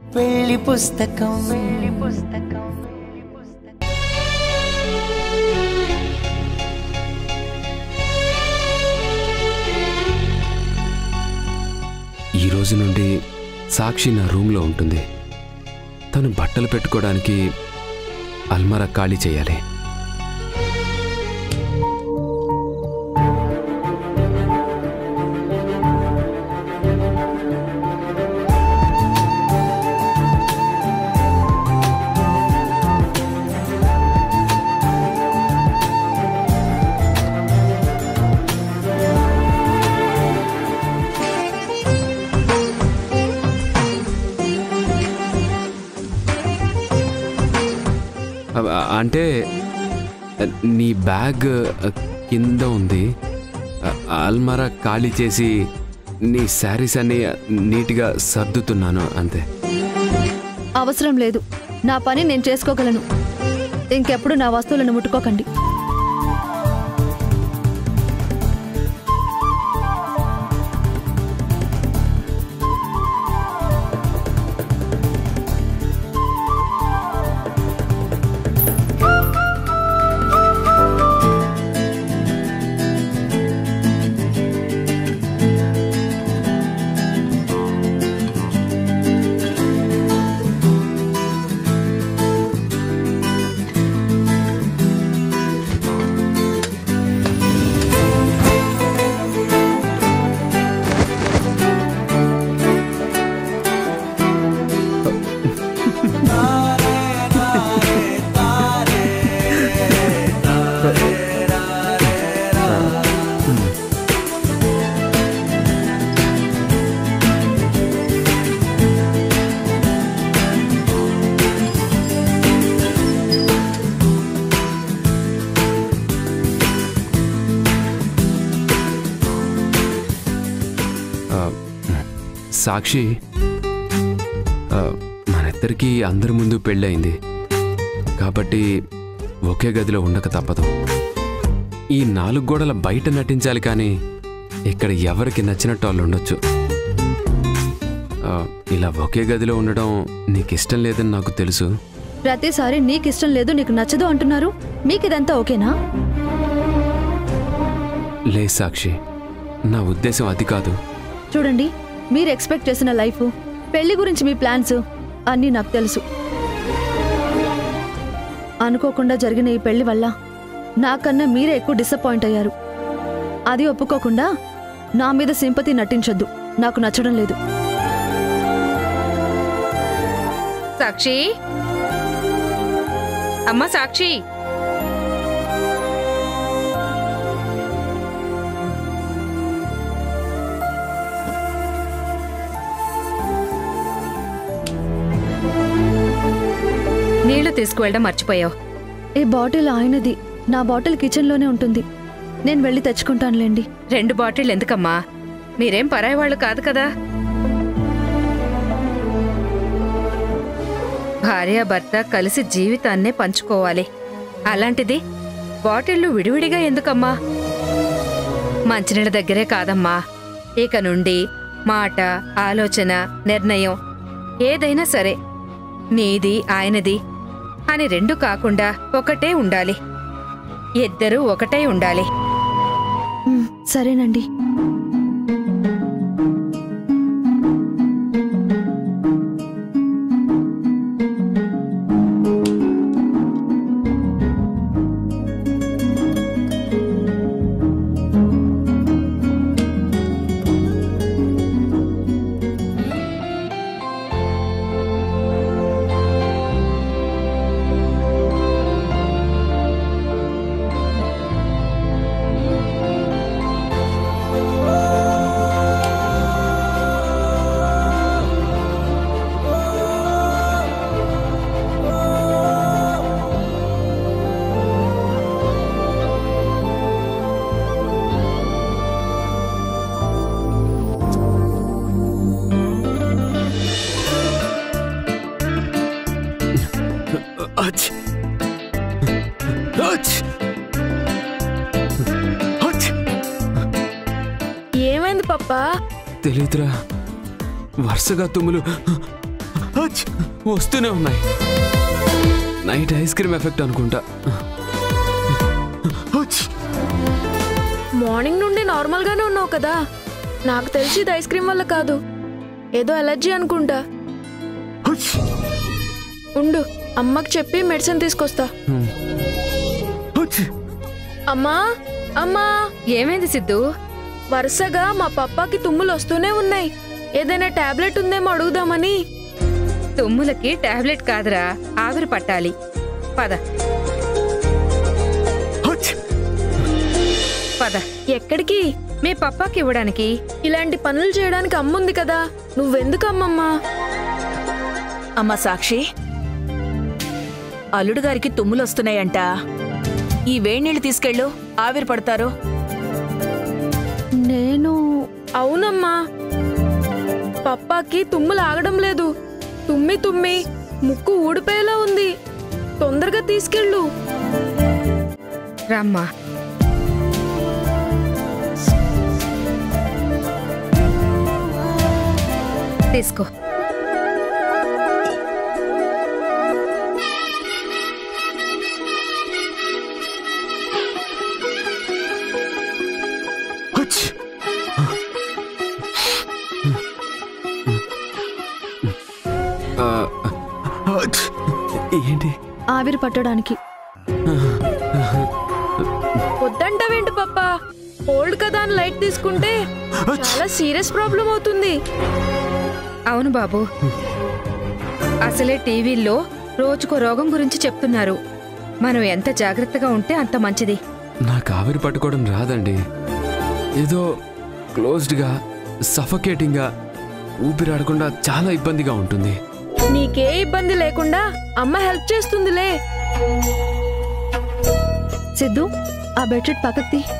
పెళ్లి పుస్తకం ఈ రోజు నుండి సాక్షి నా రూమ్లో ఉంటుంది తను బట్టలు పెట్టుకోవడానికి అల్మారా ఖాళీ చేయాలి అవ- అంటే నీ బ్యాగ్ కింద ఉంది అ- అల్మారా ఖాళీ చేసి నీ శారీస్ అన్ని నీట్గా సర్దుతున్నాను అంతే అవసరం లేదు నా పని నేను చేసుకోగలను ఇంకెప్పుడు నా వస్తువులను ముట్టుకోకండి ఆ, సాక్షి ఆ, మనిద్దరికీ అందరి ముందు పెళ్ళయింది కాబట్టి ఒకే గదిలో ఉండక తప్పదు ఈ నాలుగు గోడల బయట నటించాలి కానీ ఇక్కడ ఎవరికి నచ్చినట్టు వాళ్ళు ఉండొచ్చు ఆ, ఇలా ఒకే గదిలో ఉండడం నీకు ఇష్టం లేదని నాకు తెలుసు ప్రతిసారి నీకు ఇష్టం లేదు నీకు నచ్చదు అంటున్నారు మీకు ఇదంతా ఓకేనా లే సాక్షి నా ఉద్దేశం అది కాదు చూడండి మీరు ఎక్స్పెక్ట్ చేసిన లైఫ్ పెళ్లి గురించి మీ ప్లాన్స్ అన్నీ నాకు తెలుసు అనుకోకుండా జరిగిన ఈ పెళ్లి వల్ల నాకన్నా మీరే ఎక్కువ డిసప్పాయింట్ అయ్యారు అది ఒప్పుకోకుండా నా మీద సింపతి నటించొద్దు నాకు నచ్చడం లేదు సాక్షి అమ్మ సాక్షి నీళ్లు తీసుకువెళ్ళడం మర్చిపోయావు ఈ బాటిల్ ఆయనది నా బాటిల్ కిచెన్లోనే ఉంటుంది నేను వెళ్ళి తెచ్చుకుంటానులేండి రెండు బాటిల్ ఎందుకమ్మా మీరేం పరాయి వాళ్ళు కాదు కదా భార్య భర్త కలిసి జీవితాన్నే పంచుకోవాలి అలాంటిది బాటిళ్లు విడివిడిగా ఎందుకమ్మా మంచినీళ్ళ దగ్గరే కాదమ్మా ఇక నుండి మాట ఆలోచన నిర్ణయం ఏదైనా సరే నీది ఆయనది అని రెండు కాకుండా ఒకటే ఉండాలి ఇద్దరూ ఒకటే ఉండాలి మ్, సరేనండి అచ్! అచ్! అచ్! ఏమైంది పప్పా తెలీదురా వరుసగా తుమ్ములు వస్తూనే ఉన్నాయి నైట్ ఐస్ క్రీమ్ ఎఫెక్ట్ అనుకుంటా మార్నింగ్ నుండి నార్మల్ గానే ఉన్నావు కదా నాకు తెలిసి ఇది ఐస్ క్రీమ్ వల్ల కాదు ఏదో ఎలర్జీ అనుకుంటా ఉండు అమ్మకి చెప్పి మెడిసిన్ తీసుకొస్తా హ్మ్. అమ్మా అమ్మా ఏమైంది సిద్ధు వరుసగా మా పప్పాకి తుమ్ములు వస్తూనే ఉన్నాయి ఏదైనా టాబ్లెట్ ఉందేమో అడుగుదామని తుమ్ములకి టాబ్లెట్ కాదురా ఆవిరి పట్టాలి పద పద ఎక్కడికి మీ పప్పాకి ఇవ్వడానికి ఇలాంటి పనులు చేయడానికి అమ్ముంది కదా నువ్వెందుకు అమ్మమ్మా అమ్మా సాక్షి అల్లుడు గారికి తుమ్ములొస్తున్నాయంట ఈ వేణీళ్ళు తీసుకెళ్ళు ఆవిరి పడతారు నేను అవునమ్మా పప్పాకి తుమ్ములు ఆగడం లేదు తుమ్మి తుమ్మి ముక్కు ఊడిపోయేలా ఉంది తొందరగా తీసుకెళ్ళు రమ్మా తీసుకో ఆ, ఏంటి ఆవిరి పట్టడానికి వద్దంటావేంటి పప్పా ఓల్డ్ కదా అని లైట్ తీసుకుంటే చాలా సీరియస్ ప్రాబ్లం అవుతుంది అవును బాబు అసలే టీవీల్లో రోజుకో రోగం గురించి చెప్తున్నారు మనం ఎంత జాగ్రత్తగా ఉంటే అంత మంచిది నాకు ఆవిరి పట్టుకోవడం రాదండి ఏదో క్లోజ్డ్గా సఫకేటింగ్గా ఊపిరాడకుండా చాలా ఇబ్బందిగా ఉంటుంది నీకే ఇబ్బంది లేకుండా అమ్మ హెల్ప్ చేస్తుందిలే సిద్ధు ఆ బెడ్షీట్ పక్కకు తీ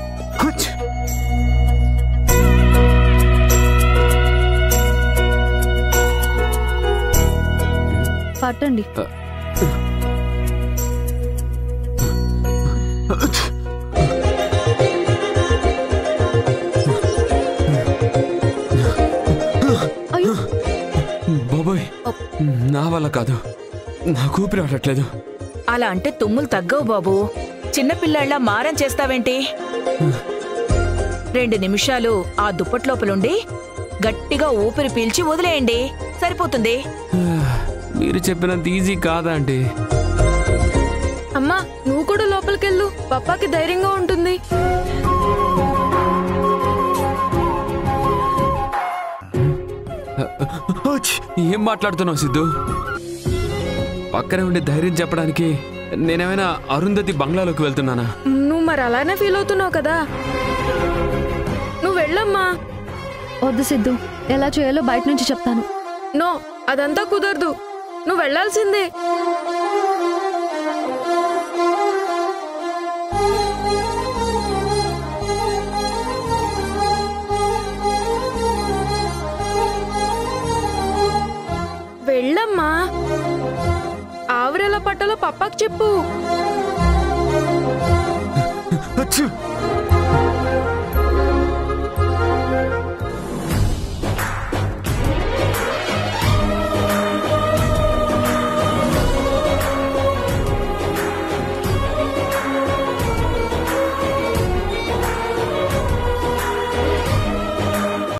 పట్టండి అయ్యో బాబోయ్ నా వల్ల కాదు నాకు ఊపిరి ఆడట్లేదు అలా అంటే తుమ్ములు తగ్గవు బాబు చిన్నపిల్లాళ్ళ మారం చేస్తావేంటి రెండు నిమిషాలు ఆ దుప్పట్లోపలుండి గట్టిగా ఊపిరి పీల్చి వదిలేయండి సరిపోతుంది మీరు చెప్పినంత ఈజీ కాదా అండి అమ్మా నువ్వు కూడా లోపలికెళ్ళు పప్పాకి ధైర్యంగా ఉంటుంది ఏం మాట్లాడుతున్నావు సిద్ధు పక్కనే ఉండి ధైర్యం చెప్పడానికి నేనేమైనా అరుంధతి బంగ్లాలోకి వెళ్తున్నానా నువ్వు మరి అలానే ఫీల్ అవుతున్నావు కదా నువ్వు వెళ్ళమ్మా వద్దు సిద్ధు ఎలా చేయాలో బయట నుంచి చెప్తాను నో అదంతా కుదరదు నువ్వు వెళ్ళాల్సిందే వెళ్ళమ్మా ఆవిరెలా పట్టాలో పప్పాకు చెప్పు